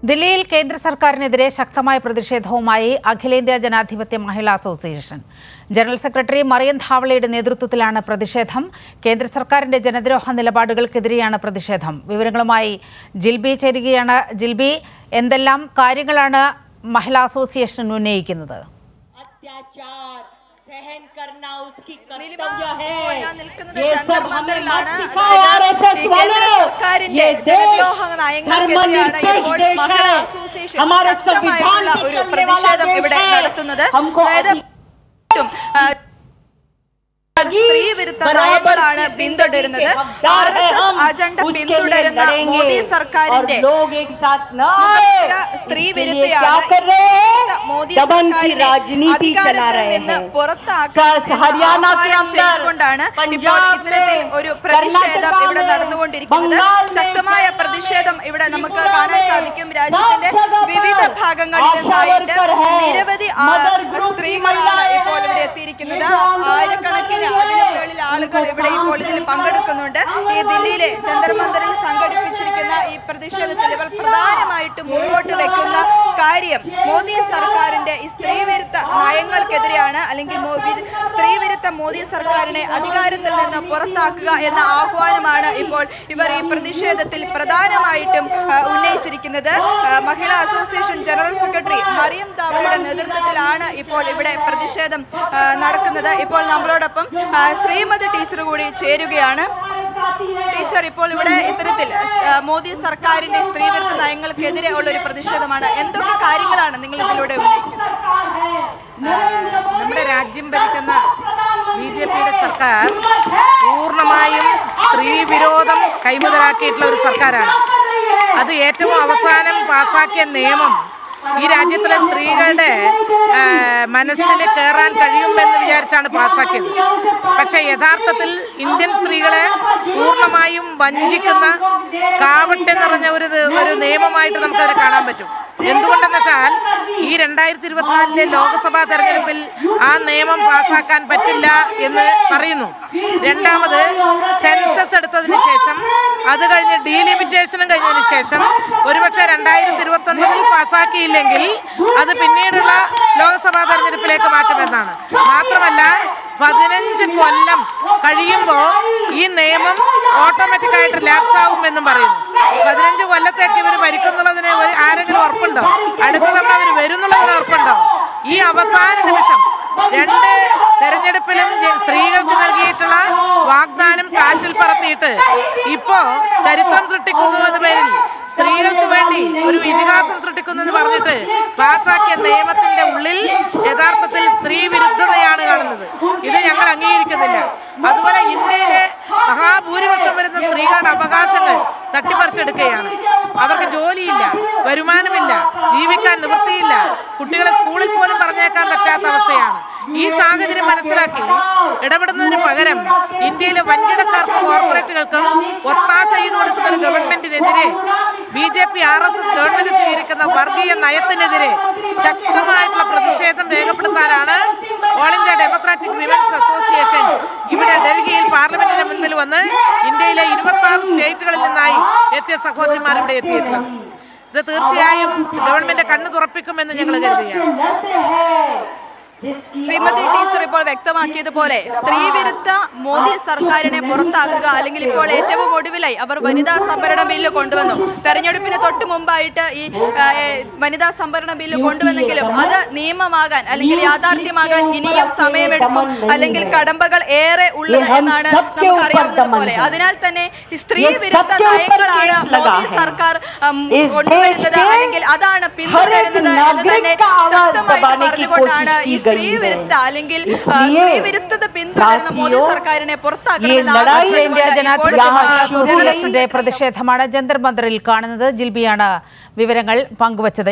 ദില്ലിയിൽ കേന്ദ്ര സർക്കാരിനെതിരെ ശക്തമായ പ്രതിഷേധവുമായി അഖിലേന്ത്യാ ജനാധിപത്യ മഹിളാ അസോസിയേഷൻ ജനറൽ സെക്രട്ടറി മറിയം ധാവളയുടെ നേതൃത്വത്തിലാണ് പ്രതിഷേധം കേന്ദ്ര സർക്കാരിന്റെ ജനദ്രോഹ നിലപാടുകൾക്കെതിരെയാണ് പ്രതിഷേധം വിവരങ്ങളുമായി ജിൽബി ചേരുകയാണ് ജിൽബി എന്തെല്ലാം കാര്യങ്ങളാണ് മഹിളാ അസോസിയേഷൻ ഉന്നയിക്കുന്നത് अत्याचार सहन करना उसकी നിലിമ, कर्तव्य ഇപ്പോൾ है ഞാൻ നിൽക്കുന്നത് ये ജന്തർ सब हमें मत മന്ദിറിലാണ്. सिखाओ അതായത് आरएसएस ഈ കേന്ദ്ര वाले സർക്കാരിന്റെ ये ജനദ്രോഹ देश നയങ്ങൾക്കെതിരെയാണ് ഇപ്പോൾ धर्मनिरपेक्ष देश മഹിളാ है അസോസിയേഷൻ हमारे ശക്തമായിട്ടുള്ള संविधान पे ഒരു चलने वाला പ്രതിഷേധം देश ഇവിടെ है നടത്തുന്നത് हमको അതായത് अधिकार ആ, സ്ത്രീ വിരുദ്ധ നയങ്ങളാണ് പിന്തുടരുന്നത് ആർ എസ് എസ് അജണ്ട പിന്തുടരുന്ന മോദി സർക്കാരിന്റെ മുഖ്യ സ്ത്രീ വിരുദ്ധയാണ് മോദി സർക്കാരിനെ അധികാരത്തിൽ നിന്ന് പുറത്താക്കാൻ ഹരിയാന ആഹ്വാനം ചെയ്തുകൊണ്ടാണ് ഇപ്പോൾ ഇത്തരത്തിൽ ഒരു പ്രതിഷേധം ഇവിടെ നടന്നുകൊണ്ടിരിക്കുന്നത് ശക്തമായ പ്രതിഷേധം ഇവിടെ നമുക്ക് കാണാൻ സാധിക്കും രാജ്യത്തിന്റെ വിവിധ ഭാഗങ്ങളിൽ നിന്നായിട്ട് നിരവധി ആ, സ്ത്രീകളാണ് ഇപ്പോൾ ഇവിടെ എത്തിയിരിക്കുന്നത് ആയിരക്കണക്കിന് അതിലും മുകളിൽ ആളുകൾ ഇവിടെ ഇപ്പോൾ ഇതിൽ പങ്കെടുക്കുന്നുണ്ട് ഈ ദില്ലിയിലെ ജന്തർ മന്ദിറിൽ സംഘടിപ്പിച്ചിരിക്കുന്ന ഈ പ്രതിഷേധത്തിൽ ഇവർ പ്രധാനമായിട്ടും മുമ്പോട്ട് വെക്കുന്ന കാര്യം മോദി സർക്കാരിന്റെ ഈ സ്ത്രീവിരുദ്ധ നയങ്ങൾക്കെതിരെയാണ് അല്ലെങ്കിൽ മോ- വി- സ്ത്രീവിരുദ്ധ മോദി സർക്കാരിനെ അധികാരത്തിൽ നിന്ന് പുറത്താക്കുക എന്ന ആഹ്വാനമാണ് ഇപ്പോൾ ഇവർ ഈ പ്രതിഷേധത്തിൽ പ്രധാനമായിട്ടും ആ, ഉന്നയിച്ചിരിക്കുന്നത് ആ, മഹിളാ അസോസിയേഷൻ ജനറൽ സെക്രട്ടറി മറിയം താവളയുടെ നേതൃത്വത്തിലാണ് ഇപ്പോൾ ഇവിടെ പ്രതിഷേധം ആ, നടക്കുന്നത് ഇപ്പോൾ നമ്മളോടൊപ്പം ആ, ശ്രീമതി ടീച്ചർ കൂടി ചേരുകയാണ് ടീച്ചർ ഇപ്പോൾ ഇവിടെ ഇത്തരത്തിൽ ആ, മോദി സർക്കാരിന്റെ സ്ത്രീവിരുദ്ധ നയങ്ങൾക്കെതിരെ ഉള്ള ഒരു പ്രതിഷേധമാണ് എന്തൊക്കെ കാര്യങ്ങളാണ് നിങ്ങൾ ഇതിലൂടെ ഉന്നയിക്കുന്നത് നമ്മുടെ രാജ്യം ഭരിക്കുന്ന ബി ജെ പിയുടെ സർക്കാർ പൂർണ്ണമായും സ്ത്രീ വിരോധം കൈമുതലാക്കിയിട്ടുള്ള ഒരു സർക്കാരാണ് അത് ഏറ്റവും അവസാനം പാസാക്കിയ നിയമം ഈ രാജ്യത്തിലെ സ്ത്രീകളുടെ ആ, മനസ്സിൽ കയറാൻ കഴിയുമെന്ന് വിചാരിച്ചാണ് പാസാക്കിയത് പക്ഷേ യഥാർത്ഥത്തിൽ ഇന്ത്യൻ സ്ത്രീകളെ പൂർണ്ണമായും വഞ്ചിക്കുന്ന കാവട്ടെ നിറഞ്ഞ ഒരു ഒരു നിയമമായിട്ട് നമുക്കതിനെ കാണാൻ പറ്റും എന്തുകൊണ്ടെന്ന് വെച്ചാൽ ഈ രണ്ടായിരത്തി ഇരുപത്തിനാലിലെ ലോക്സഭാ തെരഞ്ഞെടുപ്പിൽ ആ നിയമം പാസാക്കാൻ പറ്റില്ല എന്ന് പറയുന്നു രണ്ടാമത് സെൻസസ് എടുത്തതിന് ശേഷം അത് കഴിഞ്ഞ് ഡീലിമിറ്റേഷനും കഴിഞ്ഞതിന് ശേഷം ഒരുപക്ഷെ രണ്ടായിരത്തി ഇരുപത്തി ഒൻപതിൽ പാസാക്കിയില്ലെങ്കിൽ അത് പിന്നീടുള്ള ലോക്സഭാ തെരഞ്ഞെടുപ്പിലേക്ക് മാറ്റുമെന്നാണ് മാത്രമല്ല പതിനഞ്ച് കൊല്ലം കഴിയുമ്പോൾ ഈ നിയമം ഓട്ടോമാറ്റിക് ആയിട്ട് ലാപ്സ് ആകുമെന്നും പറയുന്നു പതിനഞ്ച് കൊല്ലത്തേക്ക് ഇവർ ഭരിക്കുന്നുള്ളതിന് ഒരു ആരെങ്കിലും ഉറപ്പുണ്ടോ അടുത്ത തവണ അവർ വരുന്നുള്ളതിന് ഉറപ്പുണ്ടോ ഈ അവസാന നിമിഷം രണ്ട് തെരഞ്ഞെടുപ്പിലും ജ- സ്ത്രീകൾക്ക് നൽകിയിട്ടുള്ള വാഗ്ദാനം കാറ്റിൽ പറത്തിയിട്ട് ഇപ്പോ ചരിത്രം സൃഷ്ടിക്കുന്നു എന്ന പേരിൽ സ്ത്രീകൾക്ക് വേണ്ടി ഒരു ഇതിഹാസം സൃഷ്ടിക്കുന്നു എന്ന് പറഞ്ഞിട്ട് പാസാക്കിയ നിയമത്തിന്റെ ഉള്ളിൽ യഥാർത്ഥത്തിൽ സ്ത്രീ വിരുദ്ധതയാണ് കാണുന്നത് ഇത് ഞങ്ങൾ അംഗീകരിക്കുന്നില്ല അതുപോലെ ഇന്ത്യയിലെ മഹാഭൂരിപക്ഷം വരുന്ന സ്ത്രീകളുടെ അവകാശങ്ങൾ തട്ടിപ്പറിച്ചെടുക്കുകയാണ് അവർക്ക് ജോലിയില്ല വരുമാനമില്ല ജീവിക്കാൻ നിവൃത്തിയില്ല കുട്ടികളെ സ്കൂളിൽ പോലും പറഞ്ഞേക്കാൻ പറ്റാത്ത അവസ്ഥയാണ് ഈ സാഹചര്യം മനസ്സിലാക്കി ഇടപെടുന്നതിന് പകരം ഇന്ത്യയിലെ വൻകിടക്കാർക്കും കോർപ്പറേറ്റുകൾക്കും ഒത്താശ ചെയ്തു കൊടുക്കുന്ന ഒരു ഗവൺമെന്റിനെതിരെ B J P R S S government സ്വീകരിക്കുന്ന വർഗീയ നയത്തിനെതിരെ ശക്തമായിട്ടുള്ള പ്രതിഷേധം രേഖപ്പെടുത്താനാണ് all India democratic women's association ഇവിടെ ഡൽഹിയിൽ പാർലമെന്റിന് മുൻപിൽ വന്ന് ഇന്ത്യയിലെ ഇരുപത്തി ആറ് സ്റ്റേറ്റുകളിൽ നിന്നായി എത്തിയ സഹോദരിമാർ ഇവിടെ എത്തിയിട്ടുള്ളത് ഇത് തീർച്ചയായും ഗവൺമെന്റ് കണ്ണു തുറപ്പിക്കുമെന്ന് ഞങ്ങൾ കരുതുകയാണ് ശ്രീമതി ടീച്ചർ ഇപ്പോൾ വ്യക്തമാക്കിയതുപോലെ സ്ത്രീവിരുദ്ധ മോദി സർക്കാരിനെ പുറത്താക്കുക അല്ലെങ്കിൽ ഇപ്പോൾ ഏറ്റവും ഒടുവിലായി അവർ വനിതാ സംവരണ ബില്ല് കൊണ്ടുവന്നു തെരഞ്ഞെടുപ്പിന് തൊട്ട് മുമ്പായിട്ട് ഈ ആ, ഏ, വനിതാ സംവരണ ബില്ല് കൊണ്ടുവന്നെങ്കിലും അത് നിയമമാകാൻ അല്ലെങ്കിൽ യാഥാർത്ഥ്യമാകാൻ ഇനിയും സമയമെടുക്കും അല്ലെങ്കിൽ കടമ്പകൾ ഏറെ ഉള്ളത് എന്നാണ് നമുക്ക് അറിയാവുന്നത് പോലെ അതിനാൽ തന്നെ ഈ സ്ത്രീ വിരുദ്ധ നയങ്ങളാണ് മോദി സർക്കാർ ഉം, കൊണ്ടുവരുന്നത് അല്ലെങ്കിൽ അതാണ് പിന്തുടരുന്നത് എന്ന് തന്നെ ശക്തമായിട്ട് പറഞ്ഞുകൊണ്ടാണ് ഈ സ്ത്രീ വിരുദ്ധ അല്ലെങ്കിൽ ആ, സ്ത്രീ വിരുദ്ധത പിന്തുടരുന്ന മോദി സർക്കാരിനെ പുറത്താക്കണമെന്ന് അഖിലേന്ത്യാ ആവശ്യപ്പെട്ടുകൊണ്ട് ജനാധിപത്യ ഇപ്പോൾ മഹിളാ ജനറൽ അസോസിയേഷന്റെ പ്രതിഷേധമാണ് ജന്തർ മന്ദിറിൽ കാണുന്നത് ജിൽബിയാണ് വിവരങ്ങൾ പങ്കുവച്ചത്